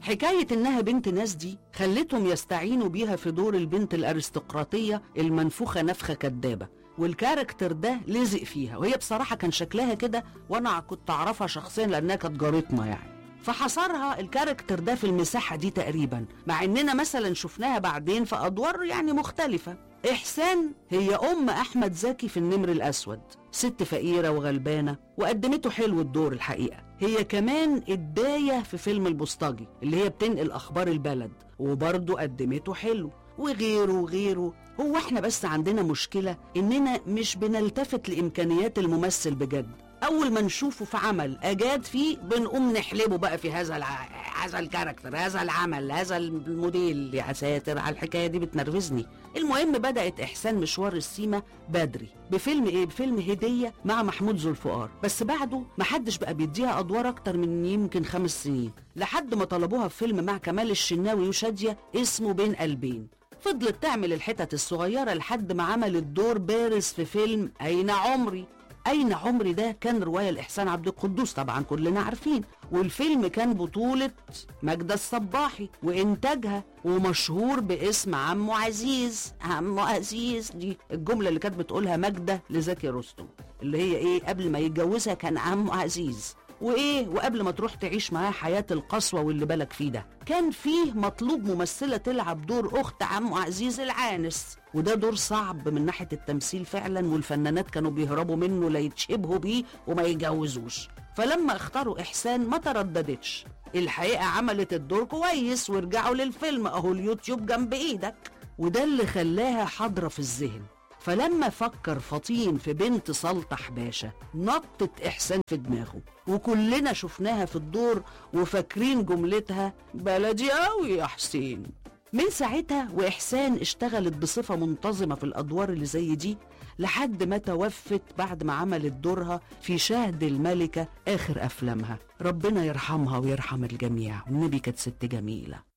حكاية إنها بنت ناس دي خلتهم يستعينوا بيها في دور البنت الأرستقراطية المنفوخة نفخة كدابة والكاركتر ده لزق فيها وهي بصراحة كان شكلها كده وأنا كنت أعرفها شخصيا لأنها كانت جارتنا يعني فحصرها الكاركتر ده في المساحة دي تقريبا مع إننا مثلا شفناها بعدين في أدوار يعني مختلفة إحسان هي أم أحمد زكي في النمر الأسود ست فقيرة وغلبانة وقدمته حلو الدور الحقيقة هي كمان الداية في فيلم البوسطجي اللي هي بتنقل أخبار البلد وبرضه قدمته حلو وغيره وغيره هو احنا بس عندنا مشكلة إننا مش بنلتفت لإمكانيات الممثل بجد أول ما نشوفه في عمل أجاد فيه بنقوم نحلبه بقى في هذا الع... هذا الكاركتر هذا العمل هذا الموديل يا ساتر على الحكاية دي بتنرفزني المهم بدأت إحسان مشوار السيما بدري بفيلم إيه؟ بفيلم هدية مع محمود ذو الفقار بس بعده محدش بقى بيديها أدوار أكتر من يمكن خمس سنين لحد ما طلبوها في فيلم مع كمال الشناوي وشادية اسمه بين قلبين فضلت تعمل الحتت الصغيرة لحد ما عملت دور بارز في فيلم أين عمري أين عمري ده كان رواية لإحسان عبد القدوس طبعا كلنا عارفين والفيلم كان بطولة ماجدة الصباحي وإنتاجها ومشهور باسم عمو عزيز عمو عزيز دي الجملة اللي كانت بتقولها ماجدة لزكي رستم اللي هي إيه قبل ما يتجوزها كان عمو عزيز وايه وقبل ما تروح تعيش معاه حياه القسوه واللي بالك فيه ده كان فيه مطلوب ممثله تلعب دور اخت عمو عزيز العانس وده دور صعب من ناحيه التمثيل فعلا والفنانات كانوا بيهربوا منه لا يتشبهوا بيه وما يتجوزوش فلما اختاروا احسان ما ترددتش الحقيقه عملت الدور كويس ورجعوا للفيلم اهو اليوتيوب جنب ايدك وده اللي خلاها حاضره في الذهن فلما فكر فطين في بنت سلطح باشا نطت إحسان في دماغه وكلنا شفناها في الدور وفاكرين جملتها بلدي قوي يا حسين من ساعتها وإحسان اشتغلت بصفة منتظمة في الأدوار اللي زي دي لحد ما توفت بعد ما عملت دورها في شهد الملكة آخر أفلامها ربنا يرحمها ويرحم الجميع والنبي كانت ست جميلة